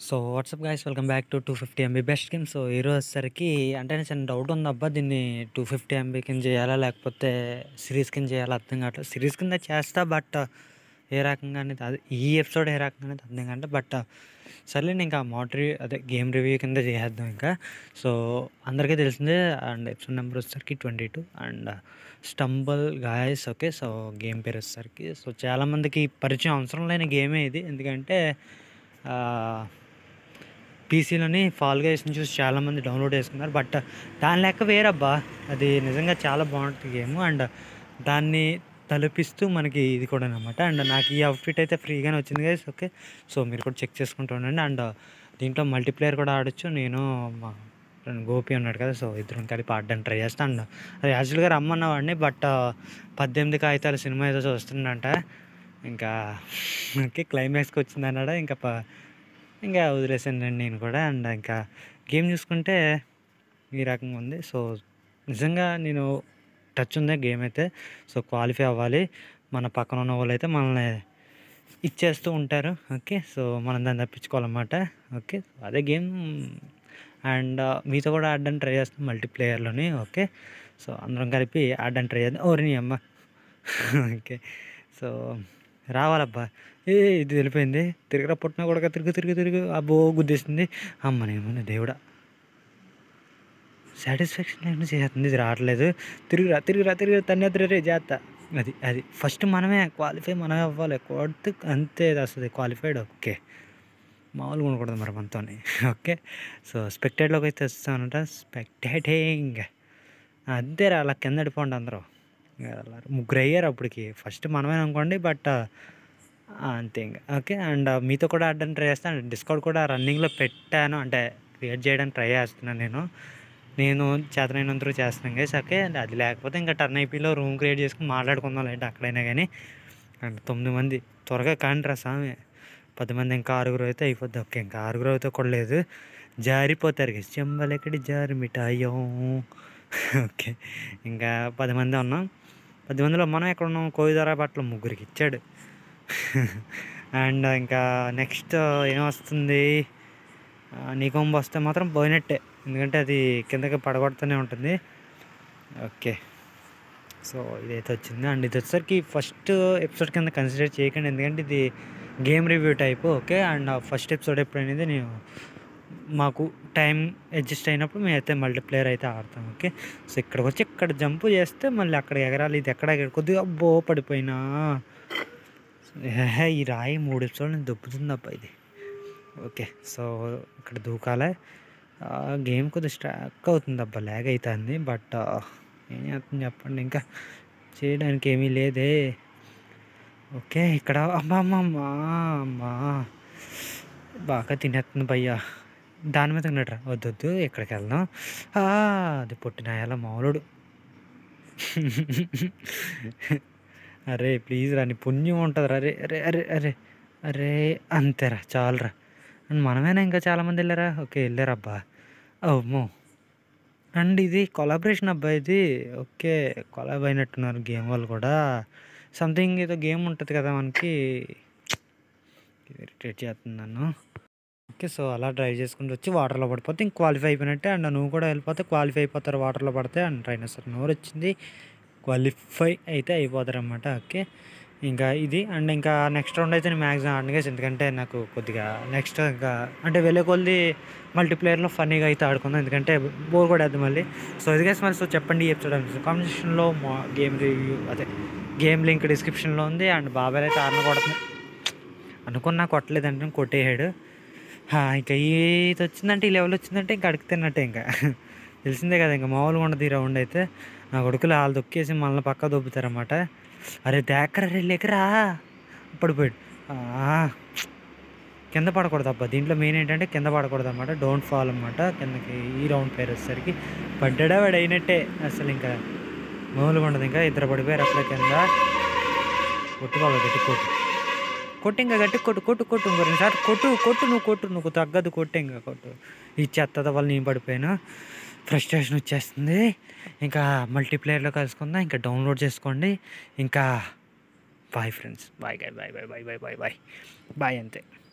so what's up guys welcome back to two fifty MB best game so ఈరోజు వచ్చేసరికి అంటే నాకు చిన్న డౌట్ ఉంది అబ్బా దీన్ని టూ ఫిఫ్టీ ఎంబీ కింద చేయాలా లేకపోతే సిరీస్ కింద చేయాలా అర్థం కావట్లేదు సిరీస్ కింద చేస్తా బట్ ఏ రకంగా అనేది అది ఈ ఎపిసోడ్ ఏ రకంగా అనేది అర్థం కాదు బట్ సర్లే ఇంకా మోట్ రివ్యూ అదే గేమ్ రివ్యూ కింద చేసేద్దాం ఇంకా సో అందరికీ తెలిసిందే అండ్ ఎపిసోడ్ నెంబర్ వచ్చేసరికి twenty two and Stumble Guys okay so game పేరు వచ్చేసరికి సో చాలామందికి పరిచయం అవసరం లేని గేమే ఇది ఎందుకంటే పీసీలోని ఫాల్ గైస్ని చూసి చాలామంది డౌన్లోడ్ చేసుకున్నారు బట్ దాని లెక్క వేరబ్బా అది నిజంగా చాలా బాగుంటుంది గేమ్ అండ్ దాన్ని తలపిస్తూ మనకి ఇది కూడా అనమాట అండ్ నాకు ఈ అవుట్ఫిట్ అయితే ఫ్రీగానే వచ్చింది గైస్ ఓకే సో మీరు కూడా చెక్ చేసుకుంటూ ఉండండి అండ్ దీంట్లో మల్టీప్లేయర్ కూడా ఆడొచ్చు నేను మా ఫ్రెండ్ గోపి ఉన్నాడు కదా సో ఇద్దరం కలిపి ఆడడానికి ట్రై చేస్తాను అండ్ అది యాక్చువల్గా రమ్మన్న వాడిని బట్ పద్దెనిమిది కాగితాల సినిమా ఏదో చూస్తుండంట ఇంకా ఓకే క్లైమాక్స్కి వచ్చింది అన్నాడు ఇంకా ప ఇంకా వదిలేసాను నేను కూడా అండ్ ఇంకా గేమ్ చూసుకుంటే ఈ రకంగా ఉంది సో నిజంగా నేను టచ్ ఉంది గేమ్ అయితే సో క్వాలిఫై అవ్వాలి మన పక్కన ఉన్న వాళ్ళు అయితే మనల్ని ఇచ్చేస్తూ ఉంటారు ఓకే సో మనం దాన్ని తప్పించుకోవాలన్నమాట ఓకే అదే గేమ్ అండ్ మీతో కూడా ఆడడానికి ట్రై చేస్తాం మల్టీప్లేయర్లోని ఓకే సో అందరం కలిపి ఆడడానికి ట్రై చేద్దాం ఓరి నీ అమ్మ ఓకే సో రావాలబ్బా ఏ ఇది వెళ్ళిపోయింది తిరిగిరా పుట్టిన కూడా తిరుగు తిరుగు తిరుగు అబ్బో గుద్దేసింది అమ్మనేమో దేవుడా సాటిస్ఫాక్షన్ లేకుండా చేస్తుంది ఇది రావట్లేదు తిరుగురా తిరుగురా తిరిగి తన్నేద్దరు రే జాగ్రత్త అది అది ఫస్ట్ మనమే క్వాలిఫై మనమే అవ్వాలి కొడుతు అంతే వస్తుంది క్వాలిఫైడ్ ఓకే మామూలుగా ఉండకూడదు మరి మనతో ఓకే సో స్పెక్టేట్లోకి అయితే వస్తానంట స్పెక్టేటింగ్ అంతేరా అలా కింద పడిపోండి అందరూ అలా ముగ్గురు అయ్యారు అప్పటికి ఫస్ట్ మనమే అనుకోండి బట్ అంతే ఇంకా ఓకే అండ్ మీతో కూడా ఆడడానికి ట్రై చేస్తాను డిస్కౌంట్ కూడా రన్నింగ్లో పెట్టాను అంటే క్రియేట్ చేయడానికి ట్రై చేస్తున్నాను నేను నేను చేతనైనంత చేస్తున్నాను గైస్ ఓకే అది లేకపోతే ఇంకా టర్న్ ఐపీలో రూమ్ క్రియేట్ చేసుకుని మాట్లాడుకుందాం లేండి అక్కడైనా కానీ అండ్ తొమ్మిది మంది త్వరగా కాంట్రా స్వామి పది మంది ఇంకా ఆరుగురు అయితే అయిపోద్ది ఓకే ఇంకా ఆరుగురు అయితే కూడా లేదు జారిపోతారు గైస్ చెంబలెక్కడి జారి మిఠాయో ఓకే ఇంకా పది మంది ఉన్నాం పది మందిలో మనం ఎక్కడ ఉన్నాం కోయిదారా బట్టలు ముగ్గురికి ఇచ్చాడు అండ్ ఇంకా నెక్స్ట్ ఏమొస్తుంది నీకొంబ వస్తే మాత్రం పోయినట్టే ఎందుకంటే అది కిందకి పడగొడుతూనే ఉంటుంది ఓకే సో ఇదైతే వచ్చింది అండ్ ఇది వచ్చేసరికి ఫస్ట్ ఎపిసోడ్ కింద కన్సిడర్ చేయకండి ఎందుకంటే ఇది game review type okay and first episode ఎప్పుడైనది నేను మాకు టైం అడ్జస్ట్ అయినప్పుడు మేమైతే మల్టీప్లేయర్ అయితే ఆడతాం ఓకే సో ఇక్కడికి వచ్చి ఇక్కడ జంప్ చేస్తే మళ్ళీ అక్కడ ఎగరాలి ఇది ఎక్కడ ఎగర కొద్దిగా అబ్బో పడిపోయినా ఈ రాయి మూడు ఎపిసోడ్ నుంచి దొబ్బుతుందబ్బా ఇది ఓకే సో ఇక్కడ దూకాలే గేమ్ కొద్దిగా స్ట్రాక్ అవుతుంది అబ్బా ల్యాగ్ అవుతుంది బట్ ఏం చేస్తుంది చెప్పండి ఇంకా చేయడానికి ఏమీ లేదే ఓకే ఇక్కడ అమ్మా అమ్మా అమ్మా అమ్మా బాగా తినేస్తుంది భయ్యా దాని మీద ఉన్నట్రా వద్దొద్దు ఎక్కడికి వెళ్దాం అది పొట్టినాయాల మామూలుడు అరే ప్లీజ్ రా నీ పుణ్యం ఉంటుంది అరే అరే అరే అరే అరే అంతేరా చాలరా మనమేనా ఇంకా చాలామంది వెళ్ళారా ఓకే వెళ్ళారబ్బా అమ్మో అండ్ ఇది కొలాబరేషన్ అబ్బా ఇది ఓకే కొలాబ్ అయినట్టున్నారు గేమ్ వాళ్ళు కూడా సంథింగ్ ఏదో గేమ్ ఉంటుంది కదా మనకి ఇరిటేట్ చేస్తుంది నన్ను ఓకే సో అలా డ్రైవ్ చేసుకుంటూ వచ్చి వాటర్లో పడిపోతే ఇంక క్వాలిఫై అయిపోయినట్టే అండ్ నువ్వు కూడా వెళ్ళిపోతే క్వాలిఫై అయిపోతారు వాటర్లో పడితే అండ్ ట్రైనర్ సార్ నోరు వచ్చింది క్వాలిఫై అయితే అయిపోతారు అనమాట ఓకే ఇంకా ఇది అండ్ ఇంకా నెక్స్ట్ రౌండ్ అయితే నేను మ్యాక్సిమం ఆడను ఎందుకంటే నాకు కొద్దిగా నెక్స్ట్ ఇంకా అంటే వెళ్ళే కొద్ది మల్టీప్లేయర్లో ఫన్నీగా అయితే ఆడుకుందాం ఎందుకంటే బోర్ కూడా వద్దు మళ్ళీ సో ఇది గైస్ మరి సో చెప్పండి ఎపిసోడ్ కాంపిటీషన్లో మా గేమ్ రివ్యూ అదే గేమ్ లింక్ డిస్క్రిప్షన్లో ఉంది అండ్ బాబాయ్ అయితే ఆడన కొడుతుంది అనుకున్నా కొట్టలేదంటే కొట్టేయాడు ఇంకా ఇది వచ్చిందంటే ఈ లెవెల్ వచ్చిందంటే ఇంకా అడుగుతున్నట్టే ఇంకా తెలిసిందే కదా ఇంకా మామూలుగా ఉండదు ఈ రౌండ్ అయితే నా కొడుకులు వాళ్ళు దొక్కేసి మళ్ళీ పక్క దొబ్బుతారన్నమాట అరే దేకరా రే లేకరా పడిపోయాడు కింద పడకూడదు అబ్బా దీంట్లో మెయిన్ ఏంటంటే కింద పడకూడదు అనమాట డోంట్ ఫాల్ అనమాట కిందకి ఈ రౌండ్ పేరు వచ్చేసరికి పడ్డా వాడు అయినట్టే అసలు ఇంకా మామూలుగా ఉండదు ఇంకా ఇద్దరు పడిపోయారు అసలు కింద కొట్టు బాగా గట్టి కొట్టు కొట్టు ఇంకా గట్టి కొట్టు కొట్టు కొట్టు ఇంకో రెండు సార్లు కొట్టు కొట్టు నువ్వు కొట్టు నువ్వు తగ్గదు కొట్టు ఇంకా కొట్టు ఈ చెత్త వల్ల నేను పడిపోయాను ఫ్రస్ట్రేషన్ వచ్చేస్తుంది ఇంకా మల్టీప్లేయర్లో కలుసుకుందాం ఇంకా డౌన్లోడ్ చేసుకోండి ఇంకా bye friends bye bye bye bye bye bye bye bye bye అంతే